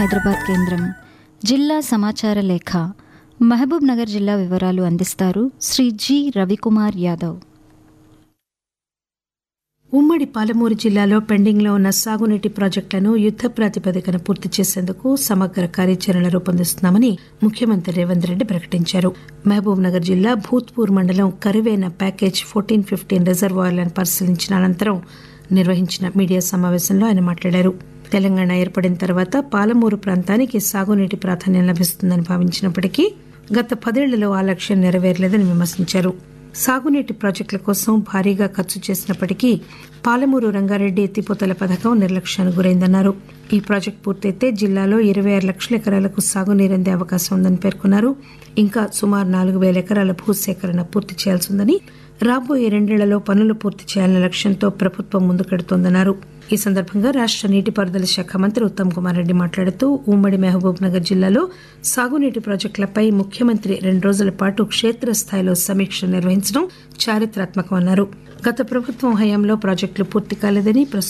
హైదరాబాద్ కేంద్రం జిల్లా సమాచార లేఖ మహబూబ్ నగర్ జిల్లా వివరాలు అందిస్తారు శ్రీ జి రవికుమార్ యాదవ్ ఉమ్మడి పాలమూరు జిల్లాలో పెండింగ్లో ఉన్న సాగునీటి ప్రాజెక్టులను యుద్ద ప్రాతిపదికన పూర్తి చేసేందుకు సమగ్ర కార్యాచరణ రూపొందిస్తున్నామని ముఖ్యమంత్రి రేవంత్ రెడ్డి ప్రకటించారు మహబూబ్ నగర్ జిల్లా భూత్పూర్ మండలం కరువైన ప్యాకేజ్ ఫోర్టీన్ ఫిఫ్టీన్ రిజర్వాయర్లను పరిశీలించిన అనంతరం నిర్వహించిన మీడియా సమావేశంలో ఆయన మాట్లాడారు తెలంగాణ ఏర్పడిన తర్వాత పాలమూరు ప్రాంతానికి సాగునీటి ప్రాధాన్యం లభిస్తుందని భావించినప్పటికీ గత పదేళ్లలో ఆ లక్ష్యం నెరవేరలేదని విమర్శించారు సాగునీటి ప్రాజెక్టుల కోసం భారీగా ఖర్చు చేసినప్పటికీ పాలమూరు రంగారెడ్డి ఎత్తిపోతల పథకం నిర్లక్ష్యానికి గురైందన్నారు ఈ ప్రాజెక్టు పూర్తయితే జిల్లాలో ఇరవై ఆరు లక్షల ఎకరాలకు సాగునీరు అందే అవకాశం ఉందని పేర్కొన్నారు ఇంకా సుమారు నాలుగు వేల ఎకరాల భూసేకరణ పూర్తి చేయాల్సి ఉందని రాబోయే రెండేళ్లలో పనులు పూర్తి చేయాలనే లక్ష్యంతో ప్రభుత్వం ముందుకెడుతోందన్నారు ఈ సందర్భంగా రాష్ట నీటిపారుదల శాఖ మంత్రి ఉత్తమ్ కుమార్ రెడ్డి మాట్లాడుతూ ఉమ్మడి మహబూబ్ నగర్ జిల్లాలో సాగునీటి ప్రాజెక్టులపై ముఖ్యమంత్రి రెండు రోజుల పాటు క్షేత్రస్థాయిలో సమీక్ష నిర్వహించడం చారిత్రాత్మకమన్నారు గత ప్రభుత్వం హయాంలో ప్రాజెక్టులు పూర్తి కాలేదని ప్రస్తుతం